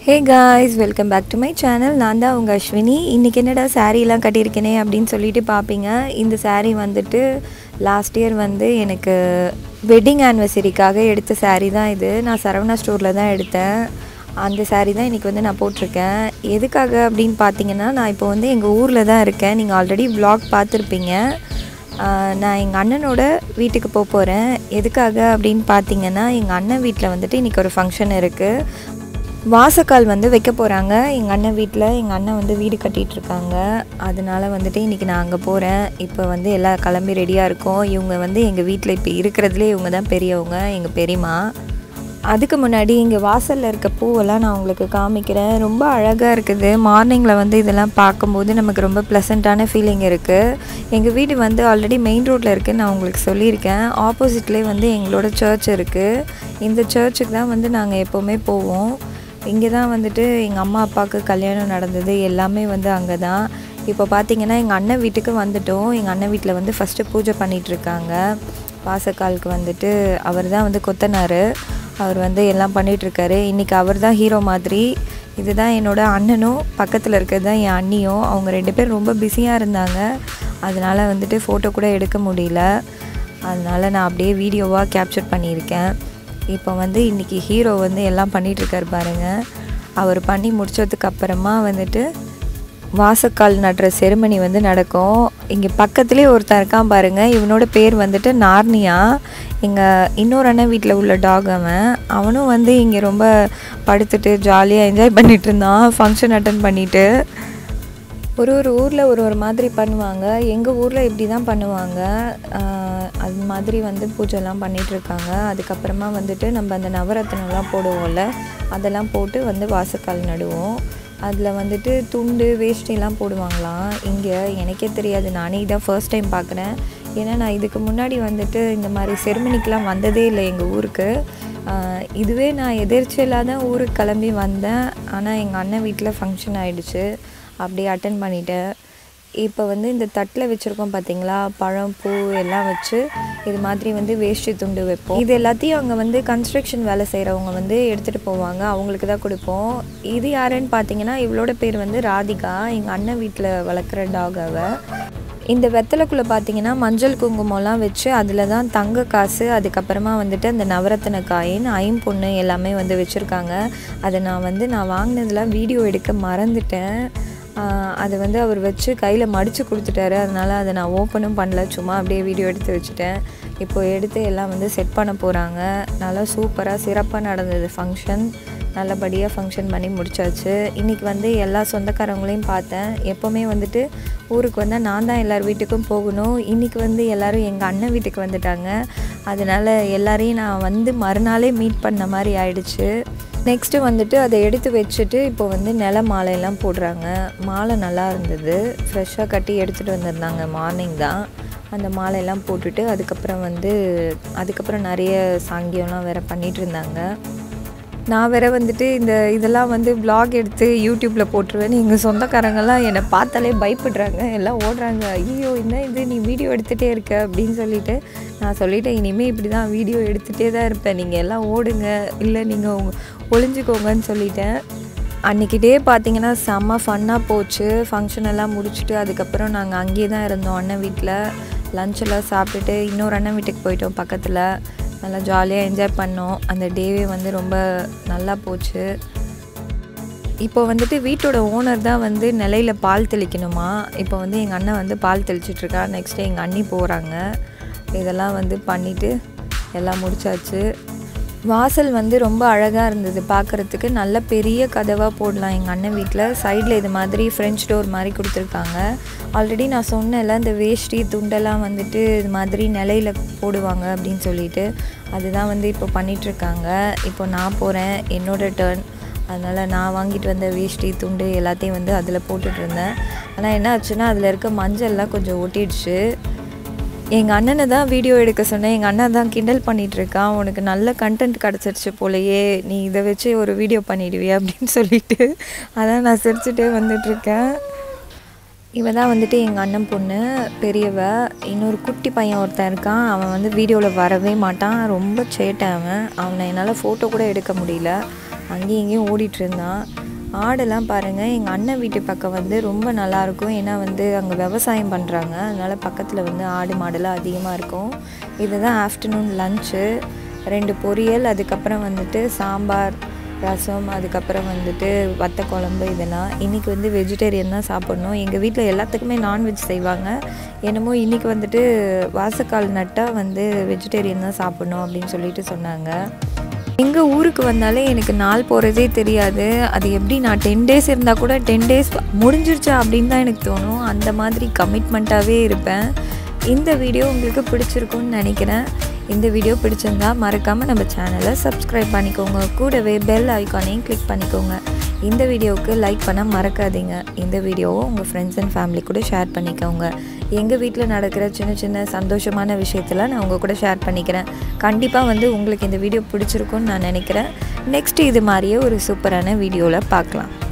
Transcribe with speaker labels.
Speaker 1: hey guys welcome back to my channel நான் தான் உங்கள் அஸ்வினி இன்றைக்கி என்னடா சாரீலாம் கட்டியிருக்கேனே அப்படின்னு சொல்லிட்டு பார்ப்பீங்க இந்த saree வந்துட்டு லாஸ்ட் இயர் வந்து எனக்கு வெட்டிங் ஆனிவர்சரிக்காக எடுத்த saree தான் இது நான் சரவணா ஸ்டோரில் தான் எடுத்தேன் அந்த saree தான் இன்றைக்கி வந்து நான் போட்டிருக்கேன் எதுக்காக அப்படின்னு பார்த்தீங்கன்னா நான் இப்போ வந்து எங்கள் ஊரில் தான் இருக்கேன் நீங்கள் ஆல்ரெடி vlog பார்த்துருப்பீங்க ஆஹ் நான் எங்கள் அண்ணனோட வீட்டுக்கு போக போகிறேன் எதுக்காக அப்படின்னு பார்த்தீங்கன்னா எங்கள் அண்ணன் வீட்டில் வந்துட்டு இன்றைக்கி ஒரு ஃபங்க்ஷன் இருக்குது வாசக்கால் வந்து வைக்க போகிறாங்க எங்கள் அண்ணன் வீட்டில் எங்கள் அண்ணன் வந்து வீடு கட்டிகிட்டு இருக்காங்க அதனால வந்துட்டு இன்றைக்கி நான் அங்கே போகிறேன் இப்போ வந்து எல்லாம் கிளம்பி ரெடியாக இருக்கோம் இவங்க வந்து எங்கள் வீட்டில் இப்போ இருக்கிறதுலே இவங்க தான் பெரியவங்க எங்கள் பெரியம்மா அதுக்கு முன்னாடி இங்கே வாசலில் இருக்க பூவெல்லாம் நான் உங்களுக்கு காமிக்கிறேன் ரொம்ப அழகாக இருக்குது மார்னிங்கில் வந்து இதெல்லாம் பார்க்கும்போது நமக்கு ரொம்ப ப்ளசண்ட்டான ஃபீலிங் இருக்குது எங்கள் வீடு வந்து ஆல்ரெடி மெயின் ரோட்டில் இருக்குதுன்னு நான் உங்களுக்கு சொல்லியிருக்கேன் ஆப்போசிட்லேயே வந்து எங்களோட சர்ச் இருக்குது இந்த சர்ச்சுக்கு தான் வந்து நாங்கள் எப்போவுமே போவோம் இங்கே தான் வந்துட்டு எங்கள் அம்மா அப்பாவுக்கு கல்யாணம் நடந்தது எல்லாமே வந்து அங்கே தான் இப்போ பார்த்தீங்கன்னா எங்கள் அண்ணன் வீட்டுக்கு வந்துட்டோம் எங்கள் அண்ணன் வீட்டில் வந்து ஃபஸ்ட்டு பூஜை பண்ணிட்டு இருக்காங்க வாசக்காலுக்கு வந்துட்டு அவர் தான் வந்து கொத்தனார் அவர் வந்து எல்லாம் பண்ணிகிட்ருக்காரு இன்றைக்கி அவர் தான் ஹீரோ மாதிரி இதுதான் என்னோட அண்ணனும் பக்கத்தில் இருக்கிறது தான் என் அண்ணியும் அவங்க ரெண்டு பேரும் ரொம்ப பிஸியாக இருந்தாங்க அதனால் வந்துட்டு ஃபோட்டோ கூட எடுக்க முடியல அதனால் நான் அப்படியே வீடியோவாக கேப்சர் பண்ணியிருக்கேன் இப்போ வந்து இன்றைக்கி ஹீரோ வந்து எல்லாம் பண்ணிகிட்ருக்காரு பாருங்கள் அவர் பண்ணி முடிச்சதுக்கு அப்புறமா வந்துட்டு வாசக்கால் நடுற செருமனி வந்து நடக்கும் இங்கே பக்கத்துலேயே ஒருத்தன் இருக்கான் பாருங்கள் இவனோட பேர் வந்துட்டு நார்னியா எங்கள் இன்னொரு அண்ணன் வீட்டில் உள்ள டாக் அவன் அவனும் வந்து இங்கே ரொம்ப படுத்துட்டு ஜாலியாக என்ஜாய் பண்ணிட்டு இருந்தான் ஃபங்க்ஷன் அட்டன் பண்ணிவிட்டு ஒரு ஒரு ஊரில் ஒரு ஒரு மாதிரி பண்ணுவாங்க எங்கள் ஊரில் இப்படி தான் பண்ணுவாங்க ஆஹ் அது மாதிரி வந்து பூஜைலாம் பண்ணிகிட்ருக்காங்க அதுக்கப்புறமா வந்துட்டு நம்ம அந்த நவரத்னம்லாம் போடுவோம்ல அதெல்லாம் போட்டு வந்து வாசக்கால் நடுவோம் அதில் வந்துட்டு துண்டு வேஷ்டிலாம் போடுவாங்களாம் இங்கே எனக்கே தெரியாது நானே இதான் ஃபர்ஸ்ட் டைம் பார்க்குறேன் ஏன்னா நான் இதுக்கு முன்னாடி வந்துட்டு இந்த மாதிரி செருமனிக்கெலாம் வந்ததே இல்லை எங்கள் ஊருக்கு ஆஹ் இதுவே நான் எதிர்ச்சியில்லாத தான் ஊருக்கு கிளம்பி வந்தேன் ஆனால் எங்கள் அண்ணன் வீட்டில் ஃபங்க்ஷன் ஆயிடுச்சு அப்படியே அட்டன் பண்ணிட்டேன் இப்போ வந்து இந்த தட்டில் வச்சுருக்கோம் பார்த்தீங்களா பழம் பூ எல்லாம் வச்சு இது மாதிரி வந்து வேஷ்டி துண்டு வைப்போம் இது எல்லாத்தையும் அங்கே வந்து கன்ஸ்ட்ரக்ஷன் வேலை செய்கிறவங்க வந்து எடுத்துகிட்டு போவாங்க அவங்களுக்கு தான் கொடுப்போம் இது யாருன்னு பார்த்தீங்கன்னா இவளோட பேர் வந்து ராதிகா எங்கள் அண்ணன் வீட்டில் வளர்க்குற டாக் அவ இந்த வெத்தலைக்குள்ளே பார்த்தீங்கன்னா மஞ்சள் குங்குமம்லாம் வச்சு அதில் தான் தங்க காசு அதுக்கப்புறமா வந்துட்டு அந்த நவரத்தின காயின் ஐம்பொண்ணு எல்லாமே வந்து வச்சுருக்காங்க அதை நான் வந்து நான் வாங்கினதில் வீடியோ எடுக்க மறந்துட்டேன் ஆஹ் அது வந்து அவர் வச்சு கையில் மடித்து கொடுத்துட்டாரு அதனால் அதை நான் ஓப்பனும் பண்ணல சும்மா அப்படியே வீடியோ எடுத்து வச்சுட்டேன் இப்போ எடுத்து எல்லாம் வந்து செட் பண்ண போகிறாங்க நல்லா சூப்பராக சிறப்பாக நடந்தது ஃபங்க்ஷன் நல்லபடியாக ஃபங்க்ஷன் பண்ணி முடிச்சாச்சு இன்றைக்கி வந்து எல்லா சொந்தக்காரங்களையும் பார்த்தேன் எப்போவுமே வந்துட்டு ஊருக்கு வந்தால் நான் தான் எல்லார் வீட்டுக்கும் போகணும் இன்றைக்கி வந்து எல்லோரும் எங்கள் அண்ணன் வீட்டுக்கு வந்துட்டாங்க அதனால் எல்லாரையும் நான் வந்து மறுநாளே மீட் பண்ண மாதிரி ஆயிடுச்சு நெக்ஸ்ட்டு வந்துட்டு அதை எடுத்து வச்சுட்டு இப்போ வந்து நில மாலையெல்லாம் போடுறாங்க மாலை நல்லா இருந்தது ஃப்ரெஷ்ஷாக கட்டி எடுத்துகிட்டு வந்திருந்தாங்க மார்னிங் தான் அந்த மாலையெல்லாம் போட்டுட்டு அதுக்கப்புறம் வந்து அதுக்கப்புறம் நிறைய சாங்கியம்லாம் வேறு பண்ணிகிட்டு இருந்தாங்க நான் வேற வந்துட்டு இந்த இதெல்லாம் வந்து vlog எடுத்து யூடியூப்பில் போட்டுருவேன்னு எங்கள் சொந்தக்காரங்கெல்லாம் என்னை பார்த்தாலே பயப்படுறாங்க எல்லாம் ஓடுறாங்க ஐயோ என்ன இது நீ வீடியோ எடுத்துகிட்டே இருக்க அப்படின்னு சொல்லிட்டு நான் சொல்லிட்டேன் இனிமேல் இப்படி தான் வீடியோ எடுத்துகிட்டே தான் இருப்பேன் நீங்கள் எல்லாம் ஓடுங்க இல்லை நீங்கள் ஒளிஞ்சுக்கோங்கன்னு சொல்லிட்டேன் அன்றைக்கி டே பார்த்தீங்கன்னா செம்ம ஃபன்னாக போச்சு ஃபங்க்ஷன் எல்லாம் முடிச்சுட்டு அதுக்கப்புறம் நாங்கள் அங்கேயே தான் இருந்தோம் அண்ணன் வீட்டில் லஞ்ச் எல்லாம் சாப்பிட்டுட்டு இன்னொரு அண்ணன் வீட்டுக்கு போயிட்டோம் பக்கத்தில் நல்லா ஜாலியாக என்ஜாய் பண்ணோம் அந்த டேவே வந்து ரொம்ப நல்லா போச்சு இப்போ வந்துட்டு வீட்டோட ஓனர் தான் வந்து நிலையில் பால் தெளிக்கணுமா இப்போ வந்து எங்கள் அண்ணன் வந்து பால் தெளிச்சிட்ருக்கா நெக்ஸ்ட் எங்கள் அண்ணி போகிறாங்க இதெல்லாம் வந்து பண்ணிவிட்டு எல்லாம் முடிச்சாச்சு வாசல் வந்து ரொம்ப அழகாக இருந்தது பார்க்குறதுக்கு நல்ல பெரிய கதவாக போடலாம் எங்கள் அண்ணன் வீட்டில் சைடில் இது மாதிரி ஃப்ரெஞ்ச் டோர் மாதிரி கொடுத்துருக்காங்க ஆல்ரெடி நான் சொன்னேன்ல இந்த வேஷ்டி துண்டெல்லாம் வந்துட்டு இது மாதிரி நிலையில் போடுவாங்க அப்படின்னு சொல்லிட்டு அதுதான் வந்து இப்போ பண்ணிகிட்ருக்காங்க இப்போ நான் போகிறேன் என்னோட டேர்ன் அதனால் நான் வாங்கிட்டு வந்த வேஷ்டி துண்டு எல்லாத்தையும் வந்து அதில் போட்டுட்டு இருந்தேன் ஆனால் என்ன ஆச்சுன்னா அதில் இருக்க மஞ்சள்லாம் கொஞ்சம் ஒட்டிடுச்சு எங்கள் அண்ணனை தான் வீடியோ எடுக்க சொன்னேன் எங்கள் அண்ணன் தான் கிண்டல் பண்ணிட்டு இருக்கான் உனக்கு நல்ல கண்டென்ட் கிடச்சிருச்சு போலயே நீ இதை வச்சு ஒரு வீடியோ பண்ணிடுவிய அப்படின்னு சொல்லிட்டு அதான் நான் சிரிச்சுட்டே வந்துட்டுருக்கேன் இவ தான் வந்துட்டு எங்கள் அண்ணன் பொண்ணு பெரியவ இன்னொரு குட்டி பையன் ஒருத்தன் இருக்கான் அவன் வந்து வீடியோவில் வரவே மாட்டான் ரொம்ப சேட்டை அவன் அவனை என்னால் ஃபோட்டோ கூட எடுக்க முடியல அங்கேயும் இங்கேயும் ஓடிட்டு இருந்தான் ஆடெல்லாம் பாருங்கள் எங்கள் அண்ணன் வீட்டு பக்கம் வந்து ரொம்ப நல்லாயிருக்கும் ஏன்னா வந்து அங்கே விவசாயம் பண்ணுறாங்க அதனால் பக்கத்தில் வந்து ஆடு மாடெல்லாம் அதிகமாக இருக்கும் இதுதான் ஆஃப்டர்நூன் லஞ்சு ரெண்டு பொரியல் அதுக்கப்புறம் வந்துட்டு சாம்பார் ரசம் அதுக்கப்புறம் வந்துட்டு வத்த குழம்பு இதெல்லாம் இன்றைக்கி வந்து வெஜிடேரியன் தான் சாப்பிட்ணும் எங்கள் வீட்டில் எல்லாத்துக்குமே நான்வெஜ் செய்வாங்க என்னமோ இன்றைக்கி வந்துட்டு வாசக்கால் நட்டால் வந்து வெஜிடேரியன் தான் சாப்பிட்ணும் அப்படின்னு சொல்லிட்டு சொன்னாங்க எங்கள் ஊருக்கு வந்தாலே எனக்கு நாள் போகிறதே தெரியாது அது எப்படி நான் டென் டேஸ் இருந்தால் கூட டென் டேஸ் முடிஞ்சிருச்சா அப்படின்னு தான் எனக்கு தோணும் அந்த மாதிரி கமிட்மெண்ட்டாகவே இருப்பேன் இந்த வீடியோ உங்களுக்கு பிடிச்சிருக்கும்னு நினைக்கிறேன் இந்த வீடியோ பிடிச்சிருந்தா மறக்காமல் நம்ம சேனலை சப்ஸ்கிரைப் பண்ணிக்கோங்க கூடவே பெல் ஐக்கானையும் கிளிக் பண்ணிக்கோங்க இந்த வீடியோவுக்கு லைக் பண்ண மறக்காதீங்க இந்த வீடியோவை உங்கள் ஃப்ரெண்ட்ஸ் அண்ட் ஃபேமிலி கூட ஷேர் பண்ணிக்கோங்க எங்கள் வீட்டில் நடக்கிற சின்ன சின்ன சந்தோஷமான விஷயத்தில் நான் உங்கள் கூட ஷேர் பண்ணிக்கிறேன் கண்டிப்பாக வந்து உங்களுக்கு இந்த வீடியோ பிடிச்சிருக்குன்னு நான் நினைக்கிறேன் நெக்ஸ்ட் இது மாதிரியே ஒரு சூப்பரான வீடியோவில் பார்க்கலாம்